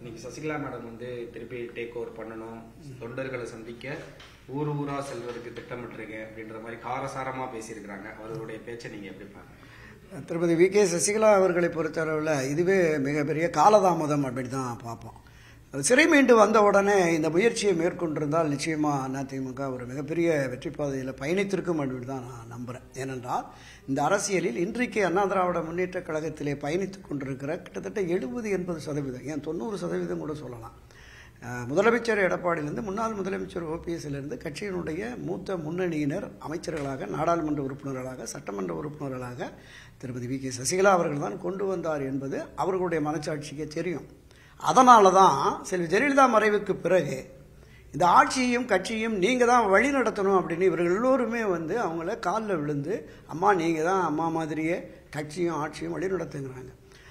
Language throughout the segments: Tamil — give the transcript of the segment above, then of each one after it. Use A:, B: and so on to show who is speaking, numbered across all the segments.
A: இன்னைக்கு சசிகலா மேடம் வந்து திருப்பி டேக் ஓவர் பண்ணணும் தொண்டர்களை சந்திக்க ஊர் ஊரா செல்வதற்கு திட்டமிட்டிருக்கேன் அப்படின்ற மாதிரி காரசாரமா பேசியிருக்கிறாங்க அவர்களுடைய பேச்சை நீங்க எப்படி பாருங்க
B: திருப்பதி வி கே சசிகலா அவர்களை பொறுத்தளவில் இதுவே மிகப்பெரிய காலதாமதம் அப்படி தான் பார்ப்போம் சிறை மீண்டு வந்த உடனே இந்த முயற்சியை மேற்கொண்டிருந்தால் நிச்சயமாக அதிமுக ஒரு மிகப்பெரிய வெற்றி பாதையில் பயணித்திருக்கும் அப்படின்னு தான் நான் நம்புகிறேன் ஏனென்றால் இந்த அரசியலில் இன்றைக்கு அண்ணா திராவிட முன்னேற்ற கழகத்திலே பயணித்துக் கொண்டிருக்கிற கிட்டத்தட்ட எழுபது எண்பது சதவீதம் ஏன் தொண்ணூறு சதவீதம் கூட சொல்லலாம் அஹ், முதலமைச்சர் எடப்பாடியிலிருந்து முன்னாள் முதலமைச்சர் ஓபிஎஸ்லேருந்து கட்சியினுடைய மூத்த முன்னணியினர் அமைச்சர்களாக நாடாளுமன்ற உறுப்பினர்களாக சட்டமன்ற உறுப்பினர்களாக திருமதி வி கே சசிகலா அவர்கள் தான் கொண்டு வந்தார் என்பது அவர்களுடைய மனச்சாட்சிக்கே தெரியும் அதனால தான் செல்வி ஜெயலலிதா மறைவுக்கு பிறகு இந்த ஆட்சியையும் கட்சியும் நீங்கள் தான் வழி நடத்தணும் அப்படின்னு இவர்கள் எல்லோருமே வந்து அவங்கள காலில் விழுந்து அம்மா நீங்கள் தான் அம்மா மாதிரியே கட்சியும் ஆட்சியும் வழி நடத்துங்கிறாங்க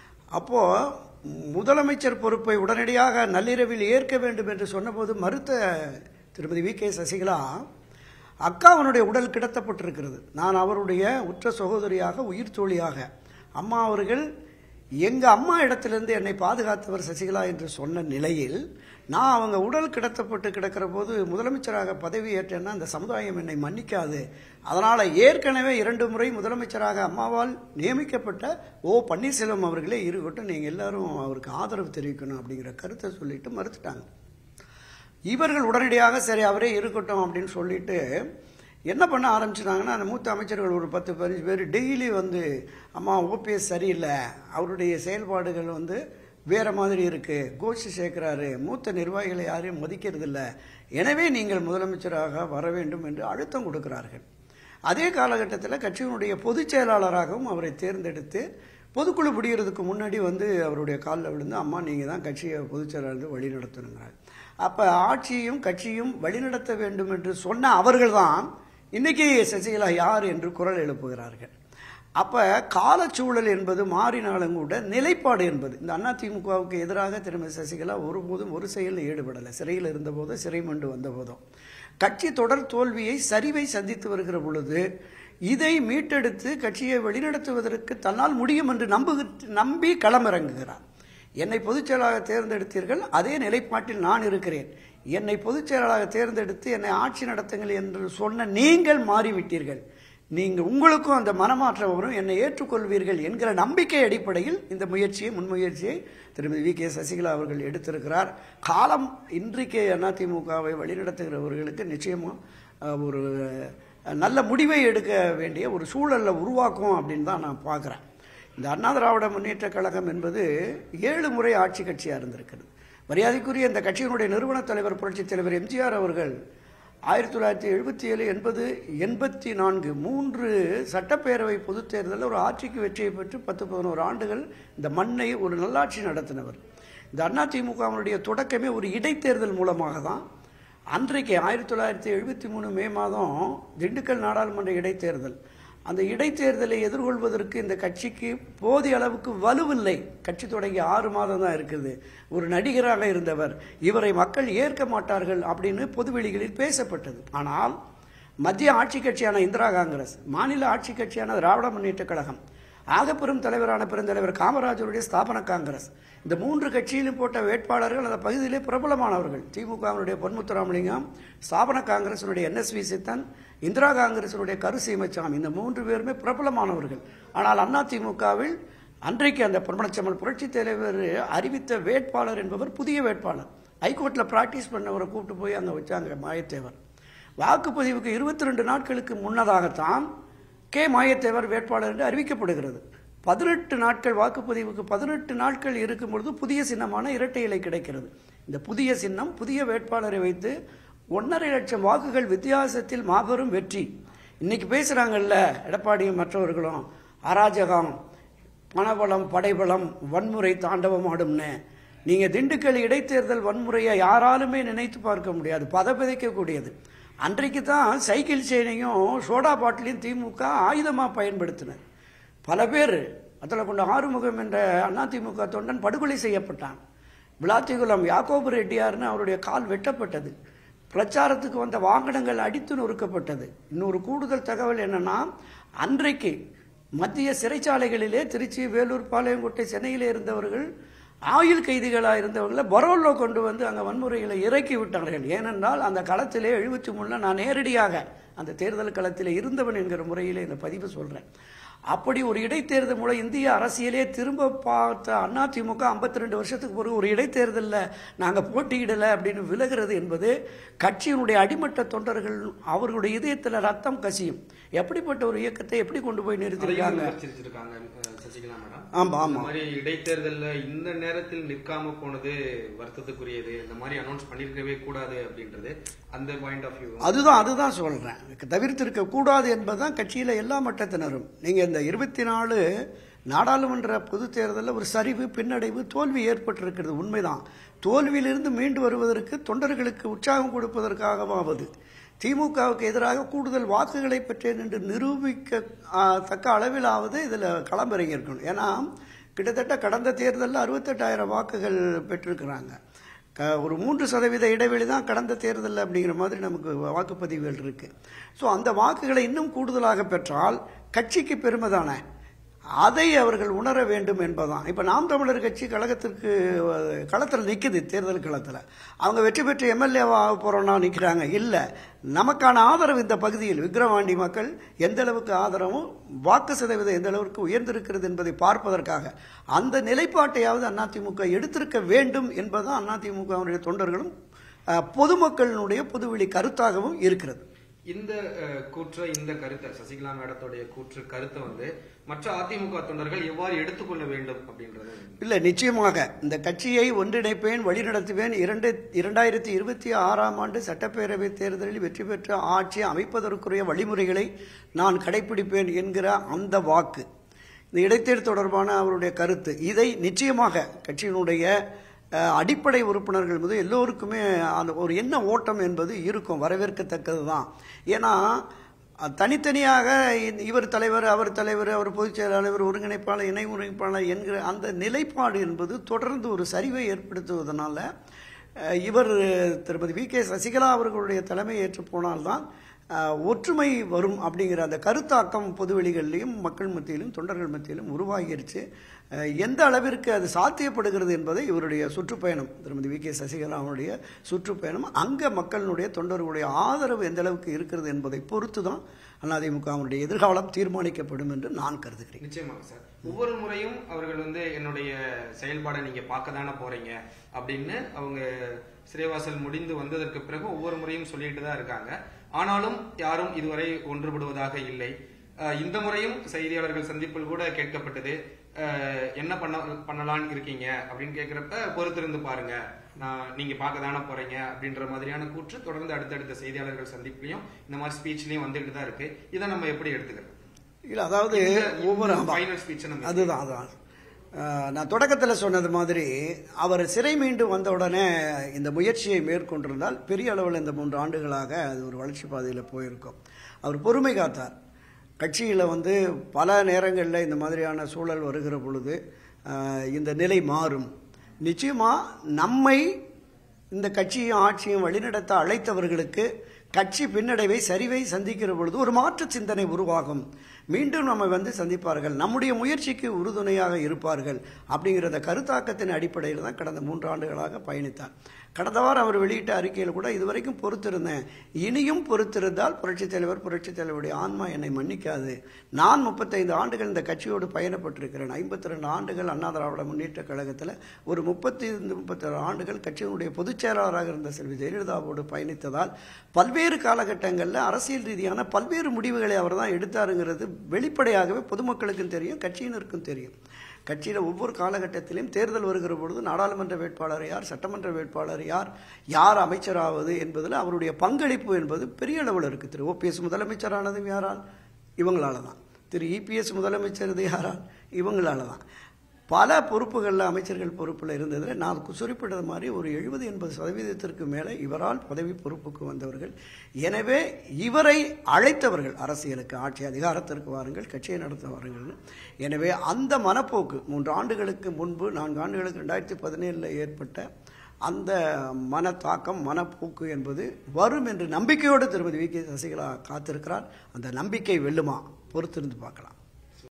B: அப்போது முதலமைச்சர் பொறுப்பை உடனடியாக நள்ளிரவில் ஏற்க வேண்டும் என்று சொன்னபோது மறுத்த திருமதி வி கே சசிகலா அக்காவனுடைய உடல் கிடத்தப்பட்டிருக்கிறது நான் அவருடைய உற்ற சகோதரியாக உயிர் தோழியாக அம்மா அவர்கள் எங்க அம்மா இடத்திலிருந்து என்னை பாதுகாத்தவர் சசிகலா என்று சொன்ன நிலையில் நான் அவங்க உடல் கிடத்தப்பட்டு கிடக்கிற போது முதலமைச்சராக பதவி ஏற்றேன்னா அந்த சமுதாயம் என்னை மன்னிக்காது அதனால ஏற்கனவே இரண்டு முறை முதலமைச்சராக அம்மாவால் நியமிக்கப்பட்ட ஓ பன்னீர்செல்வம் அவர்களே இருக்கட்டும் நீங்க எல்லாரும் அவருக்கு ஆதரவு தெரிவிக்கணும் அப்படிங்கிற கருத்தை சொல்லிட்டு மறுத்துட்டாங்க இவர்கள் உடனடியாக சரி அவரே இருக்கட்டும் அப்படின்னு சொல்லிட்டு என்ன பண்ண ஆரம்பிச்சிட்டாங்கன்னா அந்த மூத்த அமைச்சர்கள் ஒரு பத்து பதினஞ்சு பேர் டெய்லி வந்து அம்மா ஓபிஎஸ் சரியில்லை அவருடைய செயல்பாடுகள் வந்து வேற மாதிரி இருக்கு கோஷ்டி சேர்க்கிறாரு மூத்த நிர்வாகிகளை யாரையும் மதிக்கிறது இல்ல எனவே நீங்கள் முதலமைச்சராக வர வேண்டும் என்று அழுத்தம் கொடுக்கிறார்கள் அதே காலகட்டத்தில் கட்சியினுடைய பொதுச் செயலாளராகவும் அவரை தேர்ந்தெடுத்து பொதுக்குழு முடிகிறதுக்கு முன்னாடி வந்து அவருடைய காலில் விழுந்து அம்மா நீங்கள் தான் கட்சியை பொதுச் செயலாளர் வழி நடத்தணுங்கிறாங்க அப்போ ஆட்சியும் கட்சியும் வழிநடத்த வேண்டும் என்று சொன்ன அவர்கள்தான் இன்னைக்கு சசிகலா யார் என்று குரல் எழுப்புகிறார்கள் அப்ப காலச்சூழல் என்பது மாறினாலும் கூட நிலைப்பாடு என்பது இந்த அதிமுகவுக்கு எதிராக திருமதி சசிகலா ஒருபோதும் ஒரு செயலில் ஈடுபடலை சிறையில் இருந்தபோதும் சிறை மீண்டு வந்த போதும் கட்சி தொடர் தோல்வியை சரிவை சந்தித்து வருகிற பொழுது இதை மீட்டெடுத்து கட்சியை வழிநடத்துவதற்கு தன்னால் முடியும் என்று நம்பு நம்பி களமிறங்குகிறார் என்னை பொதுச் செயலாளராக தேர்ந்தெடுத்தீர்கள் அதே நிலைப்பாட்டில் நான் இருக்கிறேன் என்னை பொதுச் செயலாளராக தேர்ந்தெடுத்து என்னை ஆட்சி நடத்துங்கள் என்று சொன்ன நீங்கள் மாறிவிட்டீர்கள் நீங்கள் உங்களுக்கும் அந்த மனமாற்றம் வரும் என்னை ஏற்றுக்கொள்வீர்கள் என்கிற நம்பிக்கை அடிப்படையில் இந்த முயற்சியை முன்முயற்சியை திருமதி வி கே சசிகலா அவர்கள் எடுத்திருக்கிறார் காலம் இன்றைக்கு அதிமுகவை வழிநடத்துகிறவர்களுக்கு நிச்சயமாக அஹ், ஒரு அஹ், நல்ல முடிவை எடுக்க வேண்டிய ஒரு சூழலை உருவாக்கும் அப்படின்னு தான் நான் பார்க்குறேன் இந்த அண்ணா திராவிட முன்னேற்ற கழகம் என்பது ஏழு முறை ஆட்சி கட்சியாக இருந்திருக்கிறது மரியாதைக்குரிய இந்த கட்சியினுடைய நிறுவன தலைவர் புரட்சித் தலைவர் எம்ஜிஆர் அவர்கள் ஆயிரத்தி தொள்ளாயிரத்தி எழுபத்தி ஏழு எண்பது எண்பத்தி நான்கு மூன்று சட்டப்பேரவை பொதுத் தேர்தலில் ஒரு ஆட்சிக்கு வெற்றியை பெற்று பத்து பதினோரு ஆண்டுகள் இந்த மண்ணை ஒரு நல்லாட்சி நடத்தினவர் இந்த அதிமுகவினுடைய தொடக்கமே ஒரு இடைத்தேர்தல் மூலமாக தான் அன்றைக்கு ஆயிரத்தி தொள்ளாயிரத்தி எழுபத்தி மூணு மே மாதம் திண்டுக்கல் நாடாளுமன்ற இடைத்தேர்தல் அந்த இடைத்தேர்தலை எதிர்கொள்வதற்கு இந்த கட்சிக்கு போதிய அளவுக்கு வலுவில்லை கட்சி தொடங்கி ஆறு மாதம் தான் இருக்குது ஒரு நடிகராக இருந்தவர் இவரை மக்கள் ஏற்க மாட்டார்கள் அப்படின்னு பொதுவெளிகளில் பேசப்பட்டது ஆனால் மத்திய ஆட்சி கட்சியான இந்திரா காங்கிரஸ் மாநில ஆட்சி கட்சியான திராவிட முன்னேற்ற கழகம் ஆகப்பெரும் தலைவரான பெருந்தலைவர் காமராஜருடைய ஸ்தாபன காங்கிரஸ் இந்த மூன்று கட்சியிலும் போட்ட வேட்பாளர்கள் அந்த பகுதியிலே பிரபலமானவர்கள் திமுகவினுடைய பொன்முத்துராமலிங்கம் ஸ்தாபன காங்கிரசினுடைய என்எஸ்வி சித்தன் இந்திரா காங்கிரசினுடைய கரு சீமச்சாமி இந்த மூன்று பேருமே பிரபலமானவர்கள் ஆனால் அதிமுகவில் அன்றைக்கு அந்த பிரமணச்சமல் புரட்சி தலைவர் அறிவித்த வேட்பாளர் என்பவர் புதிய வேட்பாளர் ஹைகோர்ட்டில் பிராக்டிஸ் பண்ணவரை கூப்பிட்டு போய் அங்கே வச்சாங்க மாயத்தேவர் வாக்குப்பதிவுக்கு இருபத்தி ரெண்டு நாட்களுக்கு முன்னதாகத்தான் கே மாயத்தேவர் வேட்பாளர் என்று அறிவிக்கப்படுகிறது பதினெட்டு நாட்கள் வாக்குப்பதிவுக்கு பதினெட்டு நாட்கள் இருக்கும் பொழுது புதிய சின்னமான இரட்டை இலை கிடைக்கிறது இந்த புதிய சின்னம் புதிய வேட்பாளரை வைத்து ஒன்றரை லட்சம் வாக்குகள் வித்தியாசத்தில் மாபெரும் வெற்றி இன்னைக்கு பேசுறாங்கல்ல எடப்பாடியும் மற்றவர்களும் அராஜகம் பணபலம் படைபலம் வன்முறை தாண்டவம் ஆடும்னு நீங்க திண்டுக்கல் இடைத்தேர்தல் வன்முறையை யாராலுமே நினைத்து பார்க்க முடியாது பதப்பதைக்கக்கூடியது அன்றைக்கு தான் சைக்கிள் செயினையும் சோடா பாட்டிலையும் திமுக ஆயுதமா பயன்படுத்தினர் பல பேர் அதில் கொண்ட ஆறுமுகம் என்ற அதிமுக தொண்டன் படுகொலை செய்யப்பட்டான் விளாத்திகுளம் யாக்கோபு ரெட்டியார்னு அவருடைய கால் வெட்டப்பட்டது பிரச்சாரத்துக்கு வந்த வாகனங்கள் அடித்து நொறுக்கப்பட்டது இன்னொரு கூடுதல் தகவல் என்னன்னா அன்றைக்கு மத்திய சிறைச்சாலைகளிலே திருச்சி வேலூர் பாளையங்கோட்டை சென்னையிலே இருந்தவர்கள் ஆயுள் கைதிகளாக இருந்தவங்களை பரோலில் கொண்டு வந்து அங்கே வன்முறைகளை இறக்கி விட்டார்கள் ஏனென்றால் அந்த களத்திலே எழுபத்தி மூணில் நான் நேரடியாக அந்த தேர்தல் களத்தில் இருந்தவன் என்கிற முறையில் இந்த பதிவு சொல்கிறேன் அப்படி ஒரு இடைத்தேர்தல் மூலம் இந்திய அரசியலே திரும்ப பார்த்த அதிமுக ஐம்பத்தி ரெண்டு வருஷத்துக்கு பிறகு ஒரு இடைத்தேர்தலில் நாங்கள் போட்டியிடலை அப்படின்னு விலகிறது என்பது கட்சியினுடைய அடிமட்ட தொண்டர்கள் அவர்களுடைய இதயத்தில் ரத்தம் கசியும் எப்படிப்பட்ட ஒரு இயக்கத்தை எப்படி கொண்டு போய்
A: அதையும்
B: நிறுத்திருக்காங்க
A: விமர்சிச்சிருக்காங்க அஹ், சசிகலா மேடம்
B: ஆமா, ஆமா.
A: இந்த மாதிரி இடைத்தேர்தல்ல இந்த நேரத்தில் நிற்காம போனது வருத்தத்துக்குரியது இந்த மாதிரி அனௌன்ஸ் பண்ணிருக்கவே கூடாது அப்படின்றது அந்த பாயிண்ட் ஆஃப் வியூ
B: அதுதான் அதுதான் சொல்கிறேன் தவிர்த்திருக்க கூடாது என்பதுதான் கட்சியில் எல்லா மட்டத்தினரும் நீங்கள் இந்த இருபத்தி நாலு நாடாளுமன்ற பொதுத் தேர்தலில் ஒரு சரிவு பின்னடைவு தோல்வி ஏற்பட்டிருக்கிறது உண்மைதான் தோல்வியிலிருந்து மீண்டு வருவதற்கு தொண்டர்களுக்கு உற்சாகம் கொடுப்பதற்காகவாவது திமுகவுக்கு எதிராக கூடுதல் வாக்குகளை பெற்றேன் என்று நிரூபிக்க ஆ, தக்க அளவிலாவது இதில் களமிறங்கியிருக்கணும் ஏன்னா கிட்டத்தட்ட கடந்த தேர்தலில் அறுபத்தெட்டாயிரம் வாக்குகள் பெற்றிருக்கிறாங்க க ஒரு மூன்று சதவீத இடைவெளி தான் கடந்த தேர்தலில் அப்படிங்கிற மாதிரி நமக்கு வாக்குப்பதிவுகள் இருக்கு ஸோ அந்த வாக்குகளை இன்னும் கூடுதலாக பெற்றால் கட்சிக்கு பெருமை தானே அதை அவர்கள் உணர வேண்டும் என்பதுதான் இப்போ நாம் தமிழர் கட்சி கழகத்திற்கு களத்தில் நிற்குது தேர்தல் களத்தில் அவங்க வெற்றி பெற்று எம்எல்ஏவா ஆக போகிறோன்னா நிற்கிறாங்க இல்லை நமக்கான ஆதரவு இந்த பகுதியில் விக்கிரவாண்டி மக்கள் எந்த அளவுக்கு ஆதரவும் வாக்கு சதவீதம் எந்த அளவுக்கு உயர்ந்திருக்கிறது என்பதை பார்ப்பதற்காக அந்த நிலைப்பாட்டையாவது அதிமுக எடுத்திருக்க வேண்டும் என்பதுதான் அதிமுகவுடைய தொண்டர்களும் அஹ், பொதுமக்களினுடைய பொதுவெளி கருத்தாகவும் இருக்கிறது
A: இந்த அஹ், கூற்றை இந்த கருத்தை சசிகலா மேடத்துடைய கூற்று கருத்தை வந்து மற்ற அதிமுக தொண்டர்கள் எவ்வாறு எடுத்துக்கொள்ள வேண்டும் அப்படின்றது
B: இல்லை நிச்சயமாக இந்த கட்சியை ஒன்றிணைப்பேன் வழிநடத்துவேன் இரண்டு இரண்டாயிரத்தி இருபத்தி ஆறாம் ஆண்டு சட்டப்பேரவை தேர்தலில் வெற்றி பெற்ற ஆட்சி அமைப்பதற்குரிய வழிமுறைகளை நான் கடைபிடிப்பேன் என்கிற அந்த வாக்கு இந்த இடைத்தேர்தல் தொடர்பான அவருடைய கருத்து இதை நிச்சயமாக கட்சியினுடைய அஹ், அடிப்படை உறுப்பினர்கள் முதல் எல்லோருக்குமே அந்த ஒரு எண்ண ஓட்டம் என்பது இருக்கும் வரவேற்கத்தக்கது தான் ஏன்னா அஹ், தனித்தனியாக இந்த- இவர் தலைவர் அவர் தலைவர் அவர் பொதுச் செயலாளர் ஒருங்கிணைப்பாளர் இணை ஒருங்கிணைப்பாளர் என்கிற அந்த நிலைப்பாடு என்பது தொடர்ந்து ஒரு சரிவை ஏற்படுத்துவதனால அஹ், இவர் திருமதி வி கே சசிகலா அவர்களுடைய தலைமை ஏற்று போனால்தான் அஹ், ஒற்றுமை வரும் அப்படிங்கிற அந்த கருத்தாக்கம் பொதுவெளிகளிலும் மக்கள் மத்தியிலும் தொண்டர்கள் மத்தியிலும் உருவாகிருச்சு அஹ், எந்த அளவிற்கு அது சாத்தியப்படுகிறது என்பதை இவருடைய சுற்றுப்பயணம் திருமதி வி கே சசிகலாவுடைய சுற்றுப்பயணம் அங்கே மக்களினுடைய தொண்டர்களுடைய ஆதரவு எந்த அளவுக்கு இருக்கிறது என்பதை பொறுத்து தான் அதிமுகவினுடைய எதிர்காலம் தீர்மானிக்கப்படும் என்று நான் கருதுகிறேன்
A: நிச்சயமாக சார் ஒவ்வொரு முறையும் அவர்கள் வந்து என்னுடைய செயல்பாடை நீங்க பார்க்க தானே போறீங்க அப்படின்னு அவங்க சிறைவாசல் முடிந்து வந்ததற்கு பிறகு ஒவ்வொரு முறையும் சொல்லிட்டு தான் இருக்காங்க ஆனாலும் யாரும் இதுவரை ஒன்றுபடுவதாக இல்லை அஹ் இந்த முறையும் செய்தியாளர்கள் சந்திப்பில் கூட கேட்கப்பட்டது அஹ் என்ன பண்ண பண்ணலாம்னு இருக்கீங்க அப்படின்னு கேட்கிறப்ப பொறுத்திருந்து பாருங்க நான் நீங்க பார்க்க தானே போறீங்க அப்படின்ற மாதிரியான கூற்று தொடர்ந்து அடுத்தடுத்த செய்தியாளர்கள் சந்திப்புலையும் இந்த மாதிரி ஸ்பீச்லயும் வந்துட்டு தான் இருக்கு இதை நம்ம எப்படி எடுத்துக்கிறோம்
B: இல்லை அதாவது ஒவ்வொரு ஆமா.
A: ஃபைனல் ஸ்பீச் நம்ம
B: அதுதான் அதுதான் அஹ், நான் தொடக்கத்தில் சொன்னது மாதிரி அவர் சிறை மீண்டு வந்த உடனே இந்த முயற்சியை மேற்கொண்டிருந்தால் பெரிய அளவில் இந்த மூன்று ஆண்டுகளாக அது ஒரு வளர்ச்சி பாதையில் போயிருக்கும் அவர் பொறுமை காத்தார் கட்சியில் வந்து பல நேரங்களில் இந்த மாதிரியான சூழல் வருகிற பொழுது அஹ், இந்த நிலை மாறும் நிச்சயமாக நம்மை இந்த கட்சியும் ஆட்சியும் வழிநடத்த அழைத்தவர்களுக்கு கட்சி பின்னடைவை சரிவை சந்திக்கிற பொழுது ஒரு மாற்று சிந்தனை உருவாகும் மீண்டும் நம்ம வந்து சந்திப்பார்கள் நம்முடைய முயற்சிக்கு உறுதுணையாக இருப்பார்கள் அப்படிங்கிற அந்த கருத்தாக்கத்தின் அடிப்படையில் தான் கடந்த மூன்று ஆண்டுகளாக பயணித்தார் கடந்த வாரம் அவர் வெளியிட்ட அறிக்கையில் கூட இதுவரைக்கும் பொறுத்திருந்தேன் இனியும் பொறுத்திருந்தால் புரட்சித் தலைவர் புரட்சித் தலைவருடைய ஆன்மா என்னை மன்னிக்காது நான் முப்பத்தைந்து ஆண்டுகள் இந்த கட்சியோடு பயணப்பட்டிருக்கிறேன் ஐம்பத்தி ரெண்டு ஆண்டுகள் அண்ணா திராவிட முன்னேற்ற கழகத்தில் ஒரு முப்பத்தி முப்பத்தி ஆண்டுகள் கட்சியினுடைய பொதுச் செயலாளராக இருந்த செல்வி ஜெயலலிதாவோடு பயணித்ததால் பல்வேறு காலகட்டங்களில் அரசியல் ரீதியான பல்வேறு முடிவுகளை அவர் தான் எடுத்தாருங்கிறது வெளிப்படையாகவே பொதுமக்களுக்கும் தெரியும் கட்சியினருக்கும் தெரியும் கட்சியில் ஒவ்வொரு காலகட்டத்திலும் தேர்தல் வருகிற பொழுது நாடாளுமன்ற வேட்பாளர் யார் சட்டமன்ற வேட்பாளர் யார் யார் அமைச்சராவது என்பதில் அவருடைய பங்களிப்பு என்பது பெரிய அளவில் இருக்குது திரு ஓபிஎஸ் முதலமைச்சரானதும் யாரால் இவங்களால தான் திரு இபிஎஸ் முதலமைச்சர் யாரால் இவங்களால தான் பல பொறுப்புகளில் அமைச்சர்கள் பொறுப்பில் இருந்ததில் நான் குறிப்பிட்டது மாதிரி ஒரு எழுபது எண்பது சதவீதத்திற்கு மேலே இவரால் பதவி பொறுப்புக்கு வந்தவர்கள் எனவே இவரை அழைத்தவர்கள் அரசியலுக்கு ஆட்சி அதிகாரத்திற்கு வாருங்கள் கட்சியை நடத்த வாருங்கள் எனவே அந்த மனப்போக்கு மூன்று ஆண்டுகளுக்கு முன்பு நான்கு ஆண்டுகளுக்கு ரெண்டாயிரத்தி பதினேழில் ஏற்பட்ட அந்த மனத்தாக்கம் மனப்போக்கு என்பது வரும் என்று நம்பிக்கையோடு திருமதி வி கே சசிகலா காத்திருக்கிறார் அந்த நம்பிக்கை வெல்லுமா பொறுத்திருந்து பார்க்கலாம்